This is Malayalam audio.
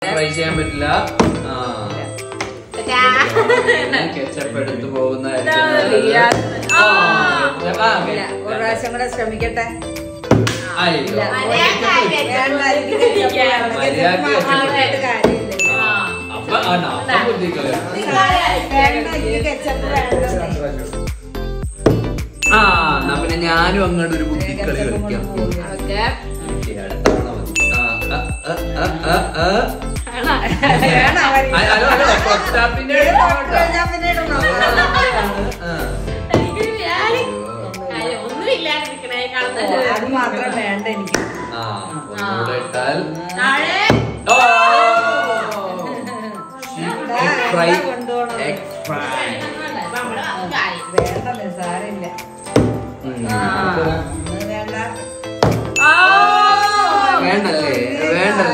ട്രൈ ചെയ്യാൻ പറ്റില്ല കെച്ചപ്പ് എടുത്തു പോകുന്നതായിരിക്കും ആ. ആ, ഇല്ല, ഒരു പ്രാവശ്യം കൂടെ ശ്രമിക്കട്ടെ അയ്യോ. ഇല്ല, മര്യാദയ്ക്ക് വേണ്ട, എനിക്ക് ketchup വേണം. മര്യാദയ്ക്ക് ketchup ketchup വാങ്ങിയിട്ട് കാര്യമില്ല. ആ, അപ്പൊ ആണ് അപ്പൊ ബുദ്ധിക്കളയാ വേണ്ട, എനിക്ക് ketchup വേണ്ട. ആ എന്നാ പിന്നെ ഞാനും അങ്ങോട്ട് ഒരു ബുദ്ധിക്കളി ketchup കളിക്കാം കൊണ്ട് പോവുക. ഓക്കെ ഓക്കേ, അടുത്ത തവണ മതി. ആ, ആ, ആ, ആ, ആ, ആ. വേണം അവര്. ആ, ഹലോ ഹലോ കൊച്ചാപ്പിന്റെ ഇത് അടുത്ത് തൊട്ട് കഴിഞ്ഞാ പിന്നെ ഇടണം. ആ. ഒന്നുമില്ലാതിരിക്കണേ ഓ, കാണുന്നത് അത് മാത്രം വേണ്ട എനിക്ക് ആ ഒന്നുകൂടെ ഇട്ടാൽ താഴെ ഓ ഇതാ, Egg fry. എന്താ കൊണ്ടുപോണത്? Egg fry. ഇപ്പൊ നമ്മള് കാര്യം. വേണ്ട നിസാരമില്ല ഉം. ആ, അത് വേണ്ട വേണ്ടല്ലേ വേണ്ടല്ലേ